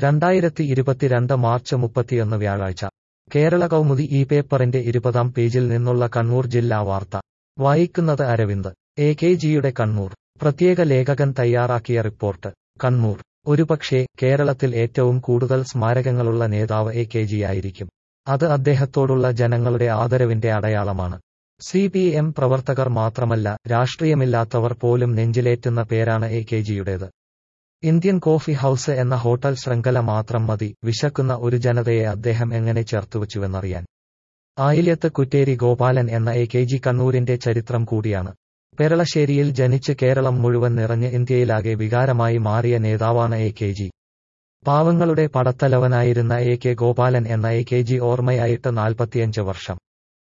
രണ്ടായിരത്തി ഇരുപത്തിരണ്ട് മാർച്ച് മുപ്പത്തിയൊന്ന് വ്യാഴാഴ്ച കേരള കൗമുദി ഈ പേപ്പറിന്റെ ഇരുപതാം പേജിൽ നിന്നുള്ള കണ്ണൂർ ജില്ലാ വാർത്ത വായിക്കുന്നത് അരവിന്ദ് എ കെ ജിയുടെ കണ്ണൂർ പ്രത്യേക ലേഖകൻ തയ്യാറാക്കിയ റിപ്പോർട്ട് കണ്ണൂർ ഒരുപക്ഷേ കേരളത്തിൽ ഏറ്റവും കൂടുതൽ സ്മാരകങ്ങളുള്ള നേതാവ് എ കെ ജിയായിരിക്കും അത് അദ്ദേഹത്തോടുള്ള ജനങ്ങളുടെ ആദരവിന്റെ അടയാളമാണ് സി പി എം പ്രവർത്തകർ മാത്രമല്ല രാഷ്ട്രീയമില്ലാത്തവർ പോലും നെഞ്ചിലേറ്റുന്ന പേരാണ് എ കെ ജിയുടേത് ഇന്ത്യൻ കോഫി ഹൌസ് എന്ന ഹോട്ടൽ ശൃംഖല മാത്രം മതി വിശക്കുന്ന ഒരു ജനതയെ അദ്ദേഹം എങ്ങനെ ചേർത്തുവച്ചുവെന്നറിയാൻ ആയില്യത്ത് കുറ്റേരി ഗോപാലൻ എന്ന എ കെ ജി കണ്ണൂരിന്റെ ചരിത്രം കൂടിയാണ് പെരളശ്ശേരിയിൽ ജനിച്ച് കേരളം മുഴുവൻ നിറഞ്ഞ് ഇന്ത്യയിലാകെ വികാരമായി മാറിയ നേതാവാണ് എ കെ ജി പാവങ്ങളുടെ പടത്തലവനായിരുന്ന എ കെ ഗോപാലൻ എന്ന എ കെ ജി ഓർമ്മയായിട്ട് നാൽപ്പത്തിയഞ്ച് വർഷം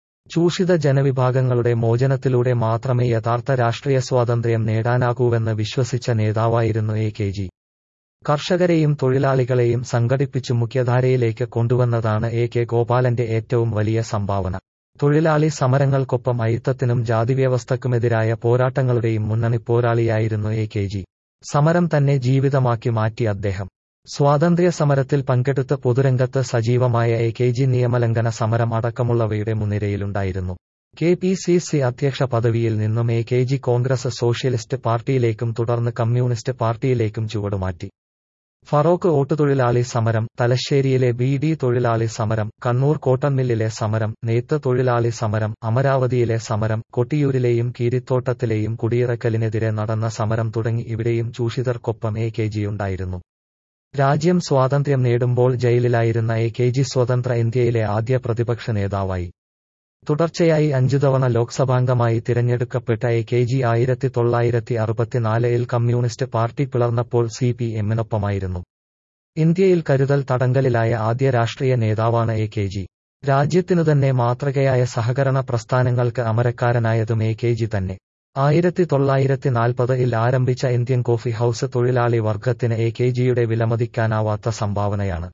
ചൂഷിത ജനവിഭാഗങ്ങളുടെ മോചനത്തിലൂടെ മാത്രമേ യഥാർത്ഥ രാഷ്ട്രീയ സ്വാതന്ത്ര്യം നേടാനാകൂവെന്ന് വിശ്വസിച്ച നേതാവായിരുന്നു എ കെ ജി കർഷകരെയും തൊഴിലാളികളെയും സംഘടിപ്പിച്ചു മുഖ്യധാരയിലേക്ക് കൊണ്ടുവന്നതാണ് എ കെ ഗോപാലന്റെ ഏറ്റവും വലിയ സംഭാവന തൊഴിലാളി സമരങ്ങൾക്കൊപ്പം അയിത്തത്തിനും ജാതിവ്യവസ്ഥക്കുമെതിരായ പോരാട്ടങ്ങളുടെയും മുന്നണി പോരാളിയായിരുന്നു എ കെ ജി സമരം തന്നെ ജീവിതമാക്കി മാറ്റി അദ്ദേഹം സ്വാതന്ത്ര്യ സമരത്തിൽ പങ്കെടുത്ത് പൊതുരംഗത്ത് സജീവമായ എ കെ ജി നിയമലംഘന സമരം അടക്കമുള്ളവയുടെ മുൻനിരയിലുണ്ടായിരുന്നു കെ പി സി സി അധ്യക്ഷ പദവിയിൽ നിന്നും A K G Congress socialist പാർട്ടിയിലേക്കും തുടർന്ന് കമ്മ്യൂണിസ്റ്റ് പാർട്ടിയിലേക്കും ചുവടുമാറ്റി ഫറോക്ക് ഓട്ടുതൊഴിലാളി സമരം തലശ്ശേരിയിലെ ബി ഡി തൊഴിലാളി സമരം കണ്ണൂർ കോട്ടൺ മില്ലിലെ സമരം നെയ്ത്ത് തൊഴിലാളി സമരം അമരാവതിയിലെ സമരം കൊട്ടിയൂരിലെയും കീരിത്തോട്ടത്തിലെയും കുടിയിറക്കലിനെതിരെ നടന്ന സമരം തുടങ്ങി ഇവിടെയും ചൂഷിതർക്കൊപ്പം എ കെ ജിയുണ്ടായിരുന്നു രാജ്യം സ്വാതന്ത്ര്യം നേടുമ്പോൾ ജയിലിലായിരുന്ന എ കെ ജി സ്വതന്ത്ര ഇന്ത്യയിലെ ആദ്യ പ്രതിപക്ഷ നേതാവായി തുടർച്ചയായി അഞ്ചു തവണ ലോക്സഭാംഗമായി തിരഞ്ഞെടുക്കപ്പെട്ട എ കെ ജി ആയിരത്തി തൊള്ളായിരത്തി അറുപത്തിനാലിൽ കമ്മ്യൂണിസ്റ്റ് പാർട്ടി പിളർന്നപ്പോൾ സി പി എമ്മിനൊപ്പമായിരുന്നു ഇന്ത്യയിൽ കരുതൽ തടങ്കലിലായ ആദ്യ രാഷ്ട്രീയ നേതാവാണ് എ കെ ജി രാജ്യത്തിനു തന്നെ മാതൃകയായ സഹകരണ പ്രസ്ഥാനങ്ങൾക്ക് അമരക്കാരനായതും എ കെ ജി തന്നെ ആയിരത്തി തൊള്ളായിരത്തി നാൽപ്പതിൽ ആരംഭിച്ച ഇന്ത്യൻ കോഫി ഹൌസ് തൊഴിലാളി വർഗത്തിന് എ കെ ജിയുടെ വിലമതിക്കാനാവാത്ത സംഭാവനയാണ്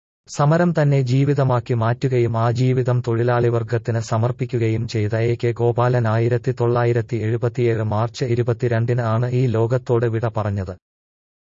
സമരം തന്നെ ജീവിതമാക്കി മാറ്റുകയും ആ ജീവിതം തൊഴിലാളി വർഗത്തിന് സമർപ്പിക്കുകയും ചെയ്ത എ കെ ഗോപാലൻ ആയിരത്തി തൊള്ളായിരത്തി എഴുപത്തിയേഴ് മാർച്ച് ഇരുപത്തിരണ്ടിന് ആണ് ഈ ലോകത്തോട് വിട പറഞ്ഞത്